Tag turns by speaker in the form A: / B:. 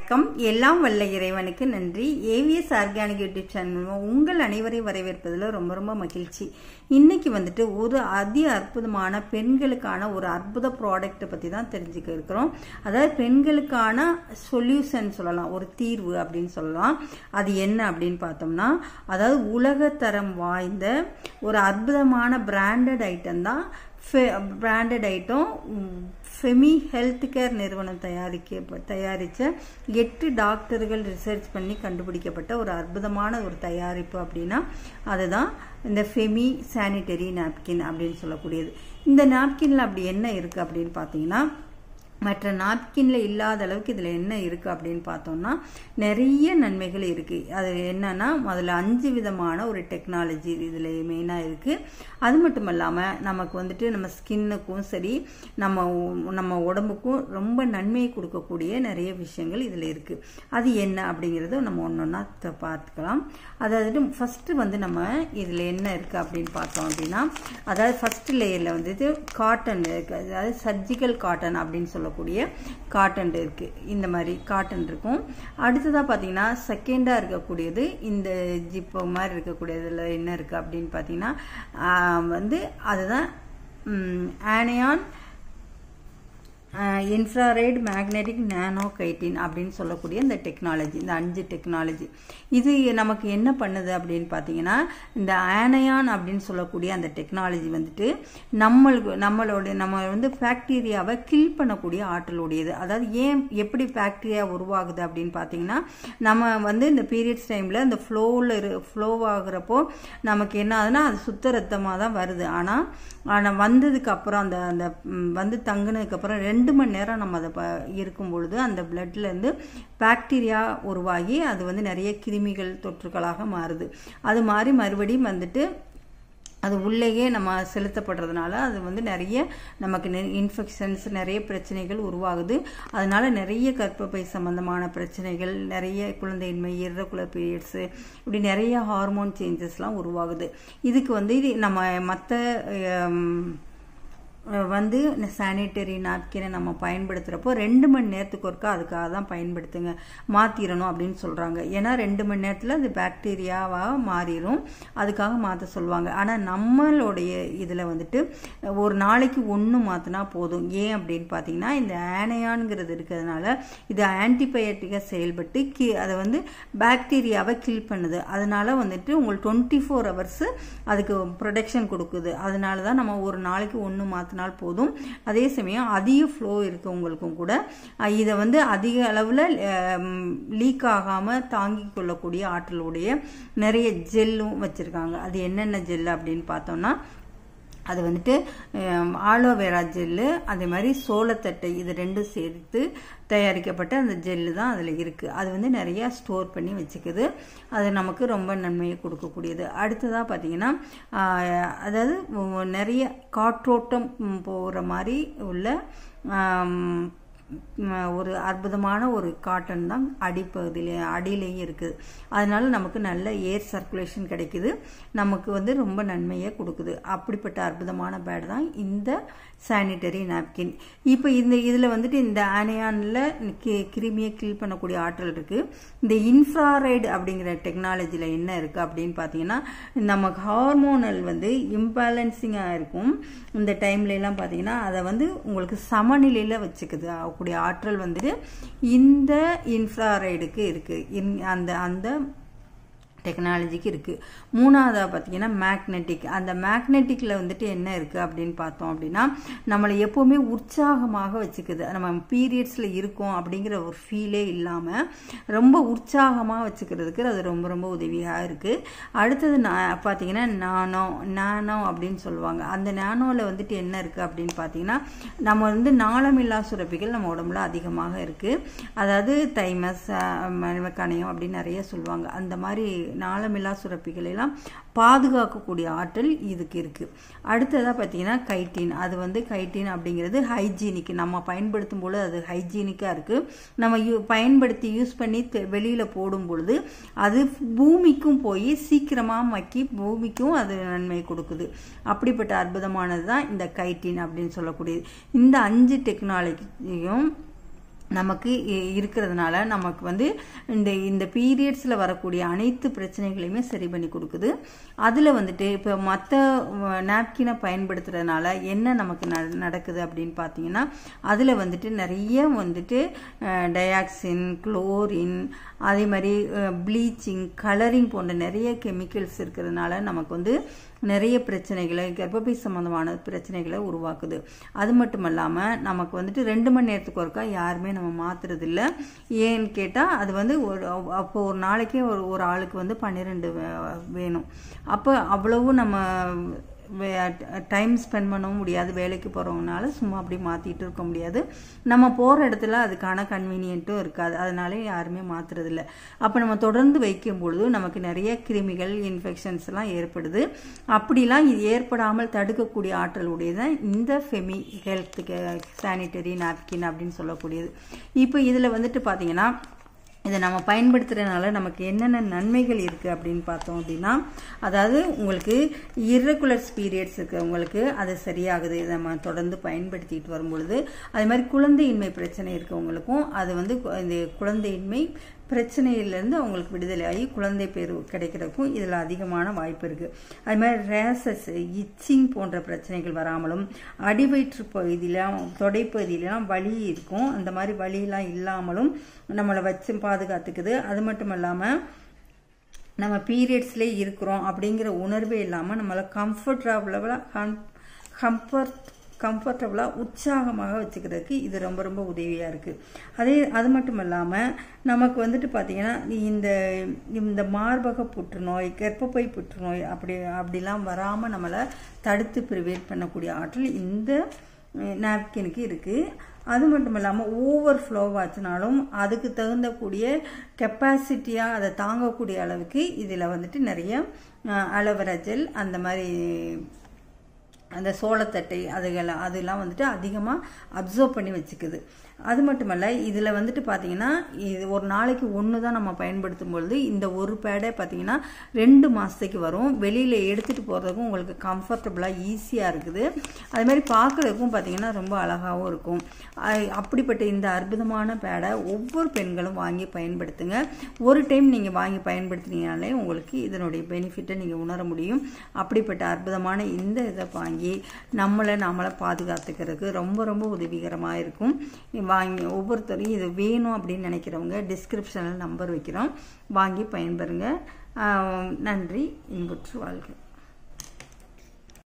A: வணக்கம் எல்லாம் வல்ல இறைவனுக்கு நன்றி ஏவிஎஸ் ஆர்கானிக் யூடியூப் சேனல் உங்கள் அனைவரையும் வரவேற்பதில் ரொம்ப ரொம்ப மகிழ்ச்சி இன்னைக்கு வந்துட்டு ஒரு அதி அற்புதமான பெண்களுக்கான ஒரு அற்புத ப்ராடக்ட்டை பற்றி தான் தெரிஞ்சுக்க இருக்கிறோம் அதாவது பெண்களுக்கான சொல்யூஷன் சொல்லலாம் ஒரு தீர்வு அப்படின்னு சொல்லலாம் அது என்ன அப்படின்னு பார்த்தோம்னா அதாவது உலகத்தரம் வாய்ந்த ஒரு அற்புதமான பிராண்டட் ஐட்டம் தான் branded item Femi Health Care நிறுவனம் தயாரிக்க தயாரித்த எட்டு டாக்டர்கள் ரிசர்ச் பண்ணி கண்டுபிடிக்கப்பட்ட ஒரு அற்புதமான ஒரு தயாரிப்பு அப்படின்னா அதுதான் இந்த ஃபெமி சானிட்டரி நாப்கின் அப்படின்னு சொல்லக்கூடியது இந்த நாப்கின்ல அப்படி என்ன இருக்குது அப்படின்னு பார்த்தீங்கன்னா மற்ற நாப்கின்ல இல்லாத அளவுக்கு இதில் என்ன இருக்குது அப்படின்னு பார்த்தோம்னா நிறைய நன்மைகள் இருக்குது அது என்னன்னா முதல்ல அஞ்சு விதமான ஒரு டெக்னாலஜி இதில் மெயினாக இருக்குது அது மட்டும் இல்லாமல் நமக்கு வந்துட்டு நம்ம ஸ்கின்னுக்கும் சரி நம்ம நம்ம உடம்புக்கும் ரொம்ப நன்மையை கொடுக்கக்கூடிய நிறைய விஷயங்கள் இதில் இருக்குது அது என்ன அப்படிங்கிறத நம்ம ஒன்று ஒன்றா பார்த்துக்கலாம் அதாவது ஃபஸ்ட்டு வந்து நம்ம இதில் என்ன இருக்குது அப்படின்னு பார்த்தோம் அப்படின்னா அதாவது ஃபஸ்ட் லேயரில் வந்துட்டு காட்டன் இருக்குது அதாவது சர்ஜிக்கல் காட்டன் அப்படின்னு சொல்ல சொல்லக்கூடிய காட்டன் இருக்குது இந்த மாதிரி காட்டன் இருக்கும் அடுத்ததாக பார்த்தீங்கன்னா செகண்டாக இருக்கக்கூடியது இந்த ஜிப்போ மாதிரி இருக்கக்கூடியதில் என்ன இருக்குது அப்படின்னு பார்த்தீங்கன்னா வந்து அதுதான் anion infrared magnetic nano chitin அப்படின்னு சொல்லக்கூடிய இந்த டெக்னாலஜி இந்த அஞ்சு டெக்னாலஜி இது நமக்கு என்ன பண்ணுது அப்படின்னு பார்த்தீங்கன்னா இந்த ஆனையான் அப்படின்னு சொல்லக்கூடிய அந்த டெக்னாலஜி வந்துட்டு நம்மளுக்கு நம்மளுடைய நம்ம வந்து பாக்டீரியாவை கில் பண்ணக்கூடிய ஆற்றலுடையது அதாவது ஏன் எப்படி பாக்டீரியா உருவாகுது அப்படின்னு பார்த்தீங்கன்னா நம்ம வந்து இந்த பீரியட்ஸ் டைமில் இந்த ஃப்ளோவில் இரு ஃப்ளோ ஆகுறப்போ நமக்கு என்ன ஆகுதுன்னா அது சுத்த ரத்தமாக தான் வருது ஆனால் ஆனால் வந்ததுக்கு அப்புறம் அந்த அந்த வந்து தங்குனதுக்கப்புறம் ரெண்டு மணி நேரம் நம்ம அதை ப இருக்கும் பொழுது அந்த பிளட்லேருந்து பாக்டீரியா உருவாகி அது வந்து நிறைய கிருமிகள் தொற்றுக்களாக மாறுது அது மாதிரி மறுபடியும் வந்துட்டு அது உள்ளேயே நம்ம செலுத்தப்படுறதுனால அது வந்து நிறைய நமக்கு இன்ஃபெக்ஷன்ஸ் நிறைய பிரச்சனைகள் உருவாகுது அதனால நிறைய கர்ப்பப்பை சம்பந்தமான பிரச்சனைகள் நிறைய குழந்தையின்மை இர்ரெகுலர் பீரியட்ஸு இப்படி நிறைய ஹார்மோன் சேஞ்சஸ்லாம் உருவாகுது இதுக்கு வந்து இது நம்ம மற்ற வந்து இந்த சானிட்டரி நாப்கினை நம்ம பயன்படுத்துகிறப்போ ரெண்டு மணி நேரத்துக்கு ஒருக்கா அதுக்காக தான் பயன்படுத்துங்க மாற்றிடணும் அப்படின்னு சொல்கிறாங்க ஏன்னா ரெண்டு மணி நேரத்தில் அது பாக்டீரியாவாக மாறிடும் அதுக்காக மாற்ற சொல்லுவாங்க ஆனால் நம்மளுடைய இதில் வந்துட்டு ஒரு நாளைக்கு ஒன்று மாற்றினா போதும் ஏன் அப்படின்னு பார்த்தீங்கன்னா இந்த ஆனையான்ங்கிறது இருக்கிறதுனால இது ஆன்டிபயோட்டிக்காக செயல்பட்டு கி அதை வந்து பாக்டீரியாவை கில் பண்ணுது அதனால வந்துட்டு உங்களுக்கு டுவெண்ட்டி ஃபோர் ஹவர்ஸு அதுக்கு ப்ரொடெக்ஷன் கொடுக்குது அதனால தான் நம்ம ஒரு நாளைக்கு ஒன்று மாற்றினா மாற்றினால் போதும் அதே சமயம் அதிக ஃப்ளோ இருக்கவங்களுக்கும் கூட இதை வந்து அதிக அளவில் லீக் ஆகாமல் தாங்கி கொள்ளக்கூடிய ஆற்றலுடைய நிறைய ஜெல்லும் வச்சுருக்காங்க அது என்னென்ன ஜெல் அப்படின்னு பார்த்தோம்னா அது வந்துட்டு ஆலோவேரா ஜெல்லு அதே மாதிரி சோளத்தட்டை இது ரெண்டும் சேர்த்து தயாரிக்கப்பட்ட அந்த ஜெல்லு தான் அதில் இருக்குது அது வந்து நிறையா ஸ்டோர் பண்ணி வச்சுக்குது அது நமக்கு ரொம்ப நன்மையை கொடுக்கக்கூடியது அடுத்ததாக பார்த்தீங்கன்னா அதாவது நிறைய காற்றோட்டம் போகிற மாதிரி உள்ள ஒரு அற்புதமான ஒரு காட்டன் தான் அடிப்பகுதியிலே அடியிலையும் இருக்குது அதனால நமக்கு நல்ல ஏர் சர்க்குலேஷன் கிடைக்குது நமக்கு வந்து ரொம்ப நன்மையை கொடுக்குது அப்படிப்பட்ட அற்புதமான பேட் தான் இந்த சானிட்டரி நாப்கின் இப்போ இந்த இதில் வந்துட்டு இந்த ஆனியானில் கி கிருமியை கில் பண்ணக்கூடிய ஆற்றல் இருக்குது இந்த இன்ஃப்ராரைடு அப்படிங்கிற டெக்னாலஜியில் என்ன இருக்குது அப்படின்னு பார்த்தீங்கன்னா நமக்கு ஹார்மோனல் வந்து இம்பேலன்சிங்காக இருக்கும் இந்த டைம்லலாம் பார்த்தீங்கன்னா அதை வந்து உங்களுக்கு சமநிலையில் வச்சுக்குது கூடிய ஆற்றல் வந்துட்டு இந்த இன்ஃப்ராரைடுக்கு இருக்குது அந்த அந்த டெக்னாலஜிக்கு இருக்குது மூணாவதாக பார்த்தீங்கன்னா மேக்னெட்டிக் அந்த மேக்னெட்டிக்கில் வந்துட்டு என்ன இருக்குது அப்படின்னு பார்த்தோம் அப்படின்னா நம்மளை எப்போவுமே உற்சாகமாக வச்சுக்குது நம்ம பீரியட்ஸில் இருக்கோம் அப்படிங்கிற ஒரு ஃபீலே இல்லாமல் ரொம்ப உற்சாகமாக வச்சுக்கிறதுக்கு அது ரொம்ப ரொம்ப உதவியாக இருக்குது அடுத்தது நான் பார்த்தீங்கன்னா நானோ நானோ அப்படின்னு சொல்லுவாங்க அந்த நானோவில் வந்துட்டு என்ன இருக்குது அப்படின்னு பார்த்தீங்கன்னா நம்ம வந்து நாளமில்லா சுரப்பிகள் நம்ம உடம்புல அதிகமாக இருக்குது அதாவது தைமஸ் கணையம் அப்படின்னு நிறைய சொல்லுவாங்க அந்த மாதிரி நாளமில்லா சுரப்பிகளை எல்லாம் பாதுகாக்கக்கூடிய ஆற்றல் இதுக்கு இருக்குது அடுத்ததாக பார்த்தீங்கன்னா கைட்டின் அது வந்து கைட்டின் அப்படிங்கிறது ஹைஜீனிக் நம்ம பயன்படுத்தும் பொழுது அது ஹைஜீனிக்காக இருக்குது நம்ம யூ பயன்படுத்தி யூஸ் பண்ணி வெளியில் போடும் பொழுது அது பூமிக்கும் போய் சீக்கிரமாக மக்கி பூமிக்கும் அது நன்மை கொடுக்குது அப்படிப்பட்ட அற்புதமானது தான் இந்த கைட்டின் அப்படின்னு சொல்லக்கூடியது இந்த அஞ்சு டெக்னாலஜியும் நமக்கு இ- இருக்கிறதுனால நமக்கு வந்து இந்த இந்த பீரியட்ஸில் வரக்கூடிய அனைத்து பிரச்சனைகளையுமே சரி பண்ணி கொடுக்குது அதில் வந்துட்டு இப்போ மற்ற நாப்கினை பயன்படுத்துறதுனால என்ன நமக்கு நட- நடக்குது அப்படின்னு பார்த்தீங்கன்னா அதில் வந்துட்டு நிறைய வந்துட்டு டயாக்சின் குளோரின் அதே மாதிரி ப்ளீச்சிங் கலரிங் போன்ற நிறைய கெமிக்கல்ஸ் இருக்கிறதுனால நமக்கு வந்து நிறைய பிரச்சனைகளை கர்ப்பப்பை சம்பந்தமான பிரச்சனைகளை உருவாக்குது அது மட்டும் இல்லாமல் நமக்கு வந்துட்டு ரெண்டு மணி நேரத்துக்கு ஒருக்கா யாருமே நம்ம மாத்துறது இல்ல ஏன்னு கேட்டால் அது வந்து ஒரு அப்போ ஒரு நாளைக்கே ஒரு ஒரு ஆளுக்கு வந்து பன்னிரெண்டு வே- வேணும் அப்போ அவ்வளவு நம்ம டைம் ஸ்பெண்ட் பண்ணவும் முடியாது வேலைக்கு போகிறவங்கனால சும்மா அப்படி மாற்றிட்டு இருக்க முடியாது நம்ம போகிற இடத்துல அதுக்கான கன்வீனியன்ட்டும் இருக்காது அதனால யாருமே மாற்றுறதில்ல அப்போ நம்ம தொடர்ந்து வைக்கும் பொழுது நமக்கு நிறைய கிருமிகள் இன்ஃபெக்ஷன்ஸ் எல்லாம் ஏற்படுது அப்படிலாம் இது ஏற்படாமல் தடுக்கக்கூடிய ஆற்றல் உடையதான் இந்த ஃபெமி ஹெல்த் சானிட்டரி நாப்கின் அப்படின்னு சொல்லக்கூடியது இப்போ இதில் வந்துட்டு பார்த்தீங்கன்னா இதை நம்ம பயன்படுத்துறதுனால நமக்கு என்னென்ன நன்மைகள் இருக்குது அப்படின்னு பார்த்தோம் அப்படின்னா அதாவது உங்களுக்கு irregulars பீரியட்ஸ் இருக்கிறவங்களுக்கு அது சரியாகுது இதை நம்ம தொடர்ந்து பயன்படுத்திட்டு வரும் பொழுது அதே மாதிரி குழந்தையின்மை பிரச்சனை இருக்கவங்களுக்கும் அது வந்து கு- இந்த குழந்தையின்மை பிரச்சனையிலேருந்து அவங்களுக்கு விடுதலையாகி குழந்தை பேர் கிடைக்கிறதுக்கும் இதில் அதிகமான வாய்ப்பு இருக்குது அது மாதிரி ரேசஸ் இச்சிங் போன்ற பிரச்சனைகள் வராமலும் அடிவயிற்று பகுதியிலாம் தொடைப்பகுதியிலாம் வலி இருக்கும் அந்த மாதிரி வலியெல்லாம் இல்லாமலும் நம்மளை வச்சு பாதுகாத்துக்குது அது மட்டும் இல்லாமல் நம்ம பீரியட்ஸ்லேயே இருக்கிறோம் அப்படிங்கிற உணர்வே இல்லாமல் நம்மளை கம்ஃபர்டபுளாக கம்ஃபர்ட் கம்ஃபர்டபுளாக உற்சாகமாக வச்சுக்கிறதுக்கு இது ரொம்ப ரொம்ப உதவியாக இருக்குது அதே அது மட்டும் இல்லாமல் நமக்கு வந்துட்டு பார்த்திங்கன்னா இந்த இந்த மார்பக புற்றுநோய் கர்ப்பப்பை புற்றுநோய் அப்படி அப்படிலாம் வராமல் நம்மளை தடுத்து ப்ரிவேட் பண்ணக்கூடிய ஆற்றல் இந்த நாப்கினுக்கு இருக்குது அது மட்டும் இல்லாமல் ஓவர் ஃப்ளோ ஆச்சுனாலும் அதுக்கு தகுந்தக்கூடிய கெப்பாசிட்டியாக அதை தாங்கக்கூடிய அளவுக்கு இதில் வந்துட்டு நிறைய அலோவேரா ஜெல் அந்த மாதிரி அந்த சோளத்தட்டை அதுகள் அதெல்லாம் வந்துட்டு அதிகமாக அப்சர்வ் பண்ணி வச்சுக்குது அது மட்டுமல்ல இதில் வந்துட்டு பார்த்தீங்கன்னா இது ஒரு நாளைக்கு ஒன்று தான் நம்ம பயன்படுத்தும் பொழுது இந்த ஒரு பேடே பார்த்தீங்கன்னா ரெண்டு மாதத்துக்கு வரும் வெளியில் எடுத்துகிட்டு போகிறதுக்கும் உங்களுக்கு கம்ஃபர்டபுளாக ஈஸியாக இருக்குது அது மாதிரி பார்க்குறதுக்கும் பார்த்தீங்கன்னா ரொம்ப அழகாகவும் இருக்கும் அ- அப்படிப்பட்ட இந்த அற்புதமான பேடை ஒவ்வொரு பெண்களும் வாங்கி பயன்படுத்துங்க ஒரு டைம் நீங்கள் வாங்கி பயன்படுத்தினீங்கனாலே உங்களுக்கு இதனுடைய பெனிஃபிட்டை நீங்கள் உணர முடியும் அப்படிப்பட்ட அற்புதமான இந்த இதை வாங்கி நம்மளை நாமளை பாதுகாத்துக்கிறதுக்கு ரொம்ப ரொம்ப உதவிகரமாக இருக்கும் வாங்கி ஒவ்வொருத்தரையும் இது வேணும் அப்படின்னு நினைக்கிறவங்க டிஸ்கிரிப்ஷனில் நம்பர் வைக்கிறோம் வாங்கி பயன்பெறுங்க ஆஹ் நன்றி இன்புற்று வாழ்க